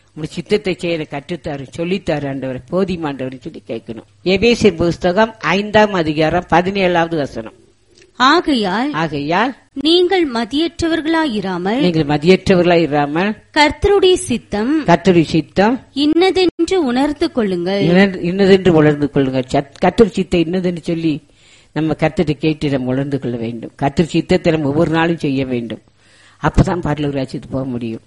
உங்களுடைய சித்தத்தை செய்ய எனக்கு கற்றுத்தாரு சொல்லித்தாரு ஆண்டவர் போதிமாண்டவர் சொல்லி கேட்கணும் எபேசியர் புஸ்தகம் ஐந்தாம் அதிகாரம் பதினேழாவது வசனம் ஆகையால் ஆகையால் நீங்கள் மதியற்றவர்களாயிராமல் நீங்கள் மதியற்றவர்களாய் இராமல் கர்த்தருடைய சித்தம் கத்தரி சித்தம் இன்னதென்று உணர்ந்து கொள்ளுங்கள் இன்னது- இன்னதென்று உணர்ந்து கொள்ளுங்க கத்தர் சித்தம் இன்னதென்று சொல்லி நம்ம கத்தரை கேட்டு நம்ம உணர்ந்து கொள்ள வேண்டும் கத்தர் சித்தத்தை நம்ம ஒவ்வொரு நாளும் செய்ய வேண்டும் அப்பதான் பரலூர் ராஜ்யத்துக்கு போக முடியும்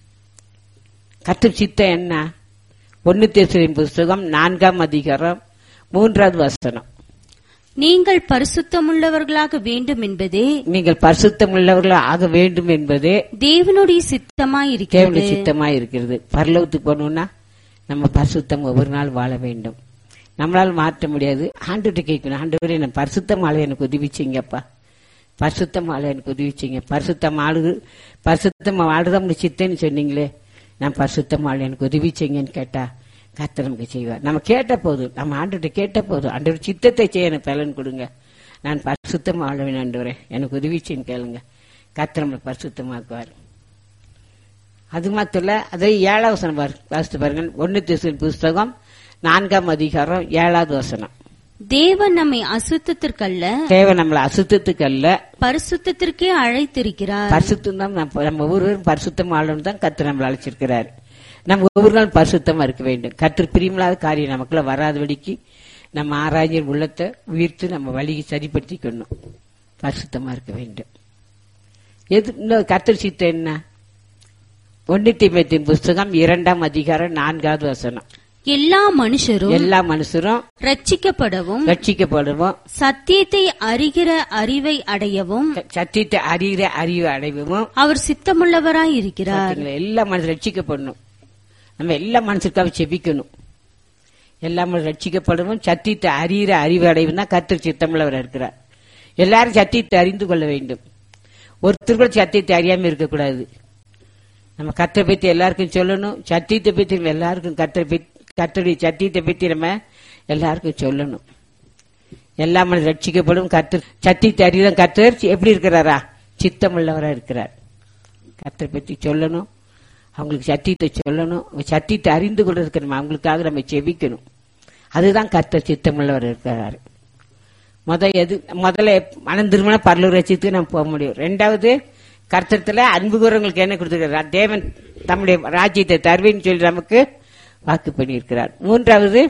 கத்தர் சித்தம் என்ன ஒன்னு தேசரின் புஸ்தகம் நான்காம் அதிகாரம் மூன்றாவது வசனம் நீங்கள் பரிசுத்தமுள்ளவர்களாக வேண்டும் என்பதே நீங்கள் பரிசுத்தம் உள்ளவர்களாக ஆக வேண்டும் என்பதே தேவனுடைய சித்தமாயிருக்கிறது தேவனுடைய சித்தமா இருக்கிறது பரலோகத்துக்கு போகணும்னா நம்ம பரிசுத்தம் ஒவ்வொரு நாள் வாழ வேண்டும் நம்மளால மாற்ற முடியாது ஆண்டுகிட்ட கேட்கணும் ஆண்டவரே நான் பரிசுத்தம் ஆள எனக்கு உதவிச்சிங்கப்பா பரிசுத்தம் ஆள எனக்கு உதவிச்சிங்க பரிசுத்தம் ஆளு பரிசுத்தம் ஆளுதான் உங்களுக்கு சித்தன்னு சொன்னீங்களே நான் பரிசுத்தம் ஆள எனக்கு உதவிச்சிங்கன்னு கேட்டா கர்த்தர் நமக்கு செய்வார் நம்ம கேட்ட போதும் நம்ம ஆண்டுகிட்ட கேட்ட போதும் ஆண்டவர் சித்தத்தை செய்ய எனக்கு பலன் கொடுங்க நான் பரிசுத்தம் ஆளுவேன் ஆண்டவரே எனக்கு உதவிச்சின்னு கேளுங்க கர்த்தர் நம்மளை பரிசுத்தமாக்குவார் அது மாத்திரம் இல்ல அதே ஏழாவது வசனம் பாரு வாசித்து பாருங்க ஒன்னு திசையின் புஸ்தகம் நான்காம் அதிகாரம் ஏழாவது வசனம் தேவன் நம்மை அசுத்தத்திற்கல்ல தேவை நம்மளை அசுத்தத்துக்கு அல்ல பரிசுத்தத்திற்கே அழைத்திருக்கிறார் பரிசுத்தம் தான் நம்ம நம்ம ஒவ்வொருவரும் பரிசுத்தம் ஆளும் தான் கர்த்தர் நம்மளை அழைச்சிருக்கிறார் நம்ம ஒவ்வொரு நாள் பரிசுத்தமா இருக்க வேண்டும் கர்த்தர் பிரியமில்லாத காரியம் நமக்குள்ள வராதபடிக்கு நம்ம ஆராய்ஞர் உள்ளத்தை உயிர்த்து நம்ம வழியை சரிப்படுத்திக்கணும் பரிசுத்தமா இருக்க வேண்டும் எது இன்னும் கர்த்தர் சித்தம் என்ன ஒன்னு தீமத்தின் புஸ்தகம் இரண்டாம் அதிகாரம் நான்காவது வசனம் எல்லா மனுஷரும் எல்லா மனுஷரும் ரட்சிக்கப்படவும் ரட்சிக்கப்படுவோம் சத்தியத்தை அறிகிற அறிவை அடையவும் சத்தியத்தை அறிகிற அறிவு அடைவோம் அவர் சித்தமுள்ளவராய் இருக்கிறார் பாத்தீங்களா? எல்லா மனசு ரட்சிக்கப்படணும் நம்ம எல்லா மனசுக்காக செபிக்கணும் எல்லா மனசு ரட்சிக்கப்படணும் சத்தியத்தை அறிகிற அறிவு அடைவும் தான் கர்த்தர் சித்தமுள்ளவர் இருக்கிறார் எல்லாரும் சத்தியத்தை அறிந்து கொள்ள வேண்டும் ஒருத்தர் கூட சத்தியத்தை அறியாம இருக்கக்கூடாது நம்ம கத்தை பத்தி எல்லாருக்கும் சொல்லணும் சத்தியத்தை பத்தி நம்ம எல்லாருக்கும் கத்தை பத்தி கத்தருடைய சத்தியத்தை பத்தி நம்ம எல்லாருக்கும் சொல்லணும் எல்லா மனது ரட்சிக்கப்படும் கர்த்தர் சத்தியத்தை அறிதான் கர்த்தர் எப்படி இருக்கிறாரா சித்தமுள்ளவரா இருக்கிறார் கர்த்தரை பத்தி சொல்லணும் அவங்களுக்கு சத்தியத்தை சொல்லணும் அவங்க சத்தியத்தை அறிந்து கொள்றதுக்கு நம்ம அவங்களுக்காக நம்ம செபிக்கணும் அதுதான் கர்த்தர் சித்தமுள்ளவர் இருக்கிறாரு முத எது முதல்ல மனம் திருமணம் பரலூர் ரசித்துக்கு நம்ம போக முடியும் ரெண்டாவது கர்த்தத்துல அன்பு கூறவங்களுக்கு என்ன கொடுத்துருக்கிறார் தேவன் தம்முடைய ராஜ்யத்தை தருவேன்னு சொல்லி நமக்கு வாக்கு பண்ணியிருக்கிறார் மூன்றாவது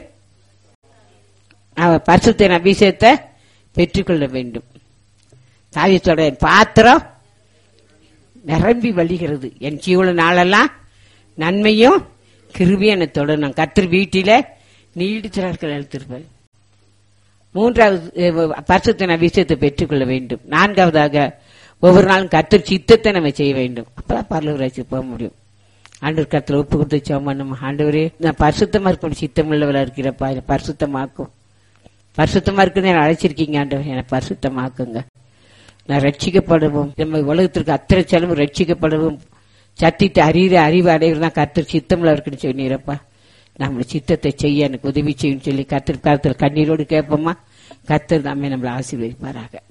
அவர் பரிசுத்தின் அபிஷேகத்தை பெற்றுக்கொள்ள வேண்டும் தாவியத்தோட பாத்திரம் நிரம்பி வழிகிறது என் ஜீவன நாளெல்லாம் நன்மையும் கிருபியும் என்னை தொடரும் கர்த்தர் வீட்டில நீடித்த நாட்கள் எழுத்திருப்பேன் மூன்றாவது பரிசுத்தின் அபிஷேகத்தை பெற்றுக்கொள்ள வேண்டும் நான்காவதாக ஒவ்வொரு நாளும் கர்த்தர் சித்தத்தை நம்ம செய்ய வேண்டும் அப்பதான் பரலூராட்சி போக முடியும் ஆண்டவர் கருத்துல ஒப்பு கொடுத்து சோமா நம்ம ஆண்டவரே நான் பரிசுத்தமா இருக்கணும் சித்தம் உள்ளவளா இருக்கிறப்பா என்னை பரிசுத்தமாக்கும் பரிசுத்தமா இருக்குன்னு என்னை அழைச்சிருக்கீங்க ஆண்டவர் என்னை பரிசுத்தமாக்குங்க நான் ரட்சிக்கப்படவும் நம்ம உலகத்திற்கு அத்தனை செலவு ரட்சிக்கப்படவும் சத்தியத்தை அறிகிற அறிவு அடைவது தான் கர்த்தர் சித்தம்ல இருக்குன்னு சொன்னீரப்பா நம்ம சித்தத்தை செய்ய எனக்கு உதவி செய்யும் சொல்லி கர்த்தர் கருத்தில் கண்ணீரோடு கேட்போமா கர்த்தர் தாமே நம்மளை ஆசீர்வதிப்பாராக